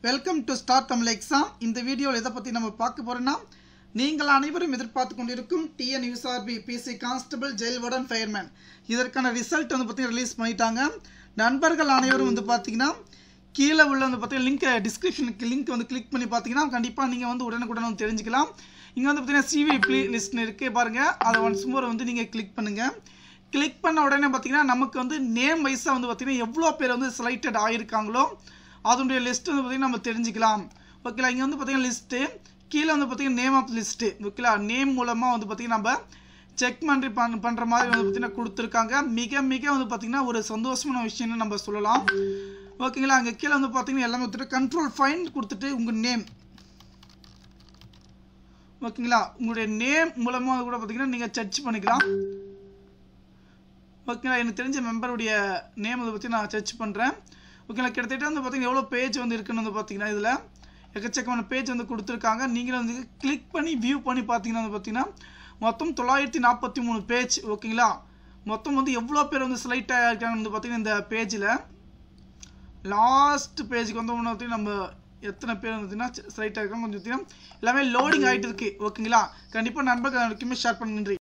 welcome to star Tamil exam இந்த வீடியோவில் எதை பற்றி நம்ம பார்க்க போகிறோன்னா நீங்கள் அனைவரும் எதிர்பார்த்து கொண்டிருக்கும் TN USRB PC constable jail warden fireman இதற்கான ரிசல்ட் வந்து பார்த்தீங்கன்னா ரிலீஸ் பண்ணிட்டாங்க நண்பர்கள் அனைவரும் வந்து பார்த்தீங்கன்னா கீழே உள்ள வந்து பார்த்தீங்கன்னா லிங்க் டிஸ்கிரிப்ஷனுக்கு லிங்க் வந்து கிளிக் பண்ணி பார்த்தீங்கன்னா கண்டிப்பாக நீங்கள் வந்து உடனுக்குடன் வந்து தெரிஞ்சுக்கலாம் இங்கே வந்து பார்த்தீங்கன்னா சிவி ப்ளீ லிஸ்ட்னு இருக்கே பாருங்கள் அதை ஒன்ஸ் மோர் வந்து நீங்கள் கிளிக் பண்ணுங்கள் கிளிக் பண்ண உடனே பார்த்தீங்கன்னா நமக்கு வந்து நேம் வைஸாக வந்து பார்த்தீங்கன்னா எவ்வளோ பேர் வந்து செலக்டட் ஆகியிருக்காங்களோ அதனுடைய லிஸ்ட் வந்து பார்த்தீங்கன்னா நம்ம தெரிஞ்சுக்கலாம் ஓகேலா இங்கே வந்து பார்த்தீங்கன்னா லிஸ்ட்டு கீழே வந்து பார்த்தீங்கன்னா நேம் ஆஃப் லிஸ்ட்டு ஓகேலா நேம் மூலமாக வந்து பார்த்தீங்கன்னா நம்ம செக் பண்ணி பண் பண்ணுற மாதிரி வந்து பார்த்தீங்கன்னா கொடுத்துருக்காங்க மிக மிக வந்து பார்த்தீங்கன்னா ஒரு சந்தோஷமான விஷயம்னு நம்ம சொல்லலாம் ஓகேங்களா அங்கே கீழே வந்து பார்த்தீங்கன்னா எல்லாமே கொடுத்துட்டு கண்ட்ரோல் ஃபைன் கொடுத்துட்டு உங்கள் நேம் ஓகேங்களா உங்களுடைய நேம் மூலமாக கூட பார்த்தீங்கன்னா நீங்கள் சர்ச் பண்ணிக்கலாம் ஓகேங்களா எனக்கு தெரிஞ்ச மெம்பருடைய நேம் அதை பற்றி நான் சர்ச் பண்ணுறேன் ஓகேங்களா கிட்டத்தட்ட வந்து பார்த்தீங்கன்னா எவ்வளோ பேஜ் வந்து இருக்குன்னு வந்து பார்த்தீங்கன்னா இதில் எக்கச்சக்கமான பேஜ் வந்து கொடுத்துருக்காங்க நீங்களும் வந்து கிளிக் பண்ணி வியூ பண்ணி பார்த்தீங்கன்னா வந்து பார்த்தீங்கன்னா மொத்தம் தொள்ளாயிரத்தி நாற்பத்தி மூணு பேஜ் ஓகேங்களா மொத்தம் வந்து எவ்வளோ பேர் வந்து செலக்ட் ஆகிருக்காங்கன்னு வந்து பார்த்தீங்கன்னா இந்த பேஜில் லாஸ்ட் பேஜுக்கு வந்து பார்த்தீங்கன்னா நம்ம எத்தனை பேர் வந்துன்னா செலக்ட் ஆகிருக்காங்க கொஞ்சம் பார்த்தீங்கன்னா எல்லாமே லோடிங் ஆகிட்டு இருக்கு ஓகேங்களா கண்டிப்பாக நண்பர்கள் எல்லாருக்குமே ஷேர் பண்ண நன்றி